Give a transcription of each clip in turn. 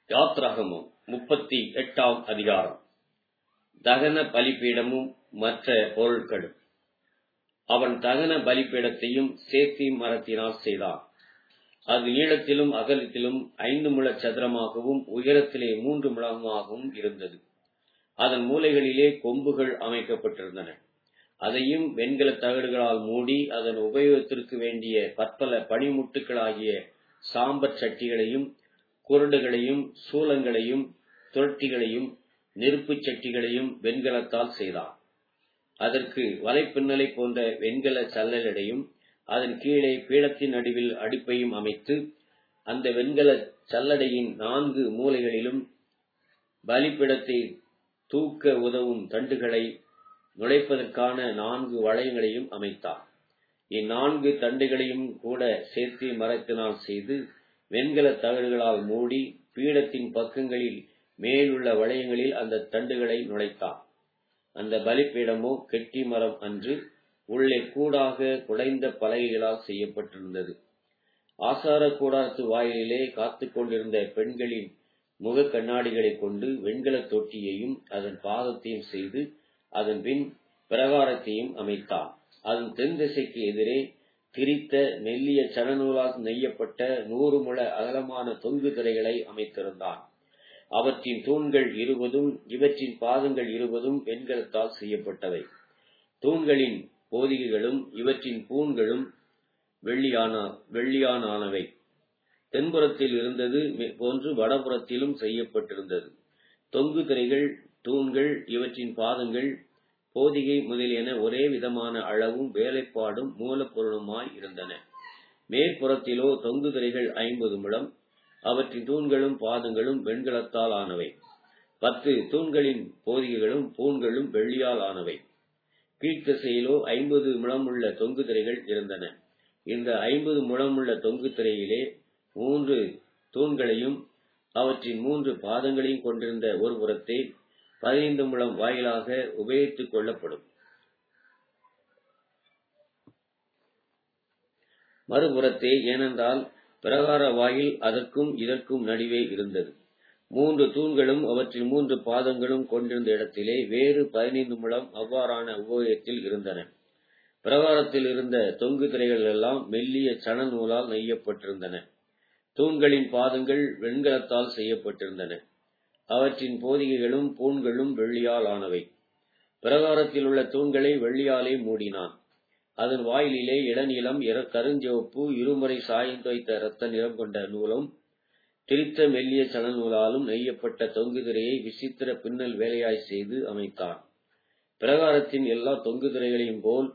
யாத்ராகமம் முப்பத்தி எட்டாம் அதிகாரம் தகன பலிபீடமும் மற்ற பொருட்களும் அவன் தகன பலிபீடத்தையும் சேத்தி மரத்தினால் செய்தான் அது நீளத்திலும் அகலத்திலும் ஐந்து முழ சதுரமாகவும் உயரத்திலே மூன்று முழமாகவும் இருந்தது அதன் மூலைகளிலே கொம்புகள் அமைக்கப்பட்டிருந்தன அதையும் வெண்கல தகடுகளால் மூடி அதன் உபயோகத்திற்கு வேண்டிய பற்பல பனிமுட்டுகளாகிய சாம்பற் சட்டிகளையும் குரடுகளையும் சூலங்களையும் துரட்டிகளையும் நெருப்புச் சட்டிகளையும் வெண்கலத்தால் செய்தான் அதற்கு வலைப்பின்னலை போன்ற வெண்கல சல்லடையும் அதன் கீழே பீடத்தின் நடுவில் அடுப்பையும் அமைத்து அந்த வெண்கல சல்லடையின் நான்கு மூலைகளிலும் பலிப்பிடத்தை தூக்க உதவும் தண்டுகளை நுழைப்பதற்கான நான்கு வளையங்களையும் அமைத்தான் இந்நான்கு தண்டுகளையும் கூட சேர்த்து மரத்தினால் செய்து வெண்கல தகடுகளால் மூடி பீடத்தின் பக்கங்களில் மேலுள்ள வளையங்களில் அந்த தண்டுகளை நுழைத்தான் அந்த பலிப்பீடமோ கெட்டி மரம் அன்று உள்ளே கூடாக குடைந்த பலகைகளால் செய்யப்பட்டிருந்தது ஆசார கூடாரத்து வாயிலே காத்து கொண்டிருந்த பெண்களின் முக கண்ணாடிகளை கொண்டு வெண்கல தொட்டியையும் அதன் பாதத்தையும் செய்து அதன் பின் பிரகாரத்தையும் அமைத்தான் அதன் தென் திசைக்கு எதிரே திரித்த மெல்லிய சணநூலால் நெய்யப்பட்ட நூறு முழ அகலமான தொங்கு திரைகளை அமைத்திருந்தான் அவற்றின் தூண்கள் இருபதும் இவற்றின் பாதங்கள் இருபதும் வெண்கலத்தால் செய்யப்பட்டவை தூண்களின் போதிகைகளும் இவற்றின் பூண்களும் வெள்ளியான வெள்ளியானவை தென்புறத்தில் இருந்தது போன்று வடபுறத்திலும் செய்யப்பட்டிருந்தது தொங்கு திரைகள் தூண்கள் இவற்றின் பாதங்கள் போதிகை முதலியன ஒரே விதமான அளவும் வேலைப்பாடும் மூலப்பொருளுமாய் இருந்தன மேற்புறத்திலோ தொங்கு திரைகள் ஐம்பது முழம் அவற்றின் தூண்களும் பாதங்களும் வெண்கலத்தால் ஆனவை பத்து தூண்களின் போதிகைகளும் பூண்களும் வெள்ளியால் ஆனவை கீழ்த்திசையிலோ ஐம்பது முழமுள்ள தொங்கு திரைகள் இருந்தன இந்த ஐம்பது முழமுள்ள தொங்கு திரையிலே மூன்று தூண்களையும் அவற்றின் மூன்று பாதங்களையும் கொண்டிருந்த ஒரு புறத்தை பதினைந்து முழம் வாயிலாக உபயோகித்துக் கொள்ளப்படும் மறுபுறத்தே ஏனென்றால் பிரகார வாயில் அதற்கும் இதற்கும் நடுவே இருந்தது மூன்று தூண்களும் அவற்றின் மூன்று பாதங்களும் கொண்டிருந்த இடத்திலே வேறு பதினைந்து முழம் அவ்வாறான உபயோகத்தில் இருந்தன பிரகாரத்தில் இருந்த தொங்கு திரைகள் எல்லாம் மெல்லிய சண நூலால் நெய்யப்பட்டிருந்தன தூண்களின் பாதங்கள் வெண்கலத்தால் செய்யப்பட்டிருந்தன அவற்றின் போதிகைகளும் பூண்களும் வெள்ளியால் ஆனவை பிரகாரத்தில் உள்ள தூண்களை வெள்ளியாலே மூடினான் அதன் வாயிலிலே இளநீளம் கருஞ்சிவப்பு இருமுறை சாய்ந்து வைத்த இரத்த நிறம் கொண்ட நூலும் திரித்த மெல்லிய சணநூலாலும் நெய்யப்பட்ட தொங்கு திரையை விசித்திர பின்னல் வேலையாய் செய்து அமைத்தான் பிரகாரத்தின் எல்லா தொங்கு திரைகளையும் போல்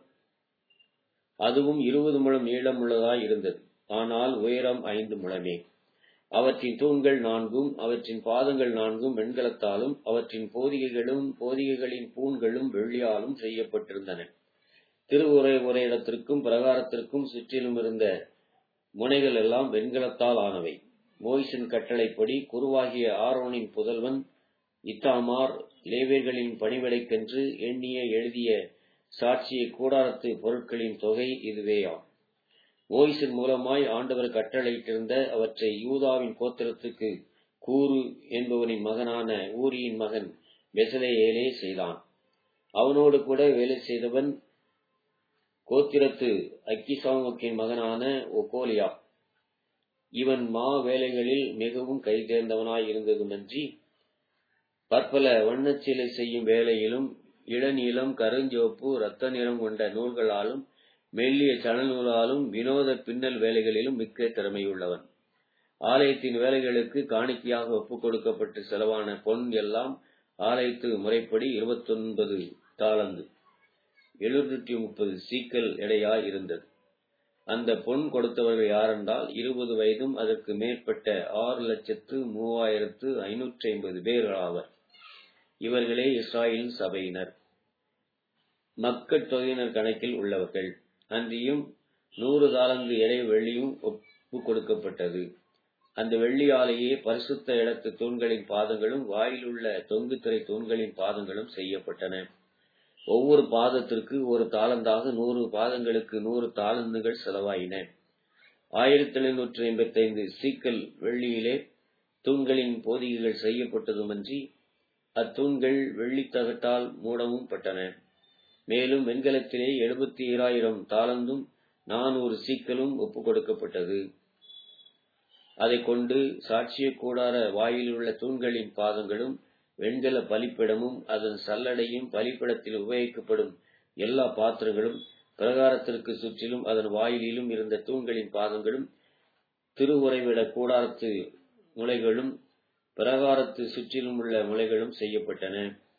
அதுவும் இருபது முழம் நீளம் உள்ளதாய் இருந்தது ஆனால் உயரம் ஐந்து முழமே அவற்றின் தூண்கள் நான்கும் அவற்றின் பாதங்கள் நான்கும் வெண்கலத்தாலும் அவற்றின் போதிகைகளும் போதிகைகளின் பூண்களும் வெள்ளியாலும் செய்யப்பட்டிருந்தன திருவுரை உரையிடத்திற்கும் பிரகாரத்திற்கும் சுற்றிலும் இருந்த முனைகள் எல்லாம் வெண்கலத்தால் ஆனவை மோய்சின் கட்டளைப்படி குருவாகிய ஆரோனின் புதல்வன் இத்தாமார் லேவியர்களின் பணிவிடைக்கென்று எண்ணிய எழுதிய சாட்சிய கூடாரத்து பொருட்களின் தொகை இதுவேயாம் மோயிசின் மூலமாய் ஆண்டவர் கட்டளையிட்டிருந்த அவற்றை யூதாவின் கோத்திரத்துக்கு கூறு என்பவனின் மகனான ஊரியின் மகன் பெசலேயேலே செய்தான் அவனோடு கூட வேலை செய்தவன் கோத்திரத்து அக்கிசாமுக்கின் மகனான ஒகோலியா இவன் மா வேலைகளில் மிகவும் கை தேர்ந்தவனாய் இருந்ததுமன்றி பற்பல வண்ணச்சிலை செய்யும் வேலையிலும் இளநீளம் கருஞ்சிவப்பு இரத்த நிறம் கொண்ட நூல்களாலும் மெல்லிய சணநூலாலும் வினோத பின்னல் வேலைகளிலும் மிக்க திறமையுள்ளவன் ஆலயத்தின் வேலைகளுக்கு காணிக்கையாக ஒப்புக் கொடுக்கப்பட்டு செலவான பொன் எல்லாம் ஆலயத்து முறைப்படி இருபத்தொன்பது தாளந்து எழுநூற்றி முப்பது சீக்கல் எடையாய் இருந்தது அந்த பொன் கொடுத்தவர்கள் யாரென்றால் இருபது வயதும் அதற்கு மேற்பட்ட ஆறு லட்சத்து மூவாயிரத்து ஐநூற்றி ஐம்பது பேர்களாவர் இவர்களே இஸ்ராயலின் சபையினர் மக்கள் தொகையினர் கணக்கில் உள்ளவர்கள் அன்றியும் நூறு தாளந்து எடை வெள்ளியும் ஒப்பு கொடுக்கப்பட்டது அந்த வெள்ளியாலேயே பரிசுத்த இடத்து தூண்களின் பாதங்களும் வாயிலுள்ள தொங்கு திரை தூண்களின் பாதங்களும் செய்யப்பட்டன ஒவ்வொரு பாதத்திற்கு ஒரு தாளந்தாக நூறு பாதங்களுக்கு நூறு தாளந்துகள் செலவாயின ஆயிரத்தி எழுநூற்றி ஐம்பத்தி ஐந்து சீக்கல் வெள்ளியிலே தூண்களின் போதிகைகள் செய்யப்பட்டதுமன்றி அத்தூண்கள் வெள்ளித்தகட்டால் மூடவும் பட்டன மேலும் வெண்கலத்திலே எழுபத்தி ஏழாயிரம் தாளந்தும் நானூறு சீக்கலும் ஒப்புக் கொடுக்கப்பட்டது அதைக் கொண்டு சாட்சிய கூடார வாயிலுள்ள தூண்களின் பாதங்களும் வெண்கல பலிப்பிடமும் அதன் சல்லடையும் பலிப்பிடத்தில் உபயோகிக்கப்படும் எல்லா பாத்திரங்களும் பிரகாரத்திற்கு சுற்றிலும் அதன் வாயிலிலும் இருந்த தூண்களின் பாதங்களும் திருவுறைவிட கூடாரத்து முளைகளும் பிரகாரத்து சுற்றிலும் உள்ள முளைகளும் செய்யப்பட்டன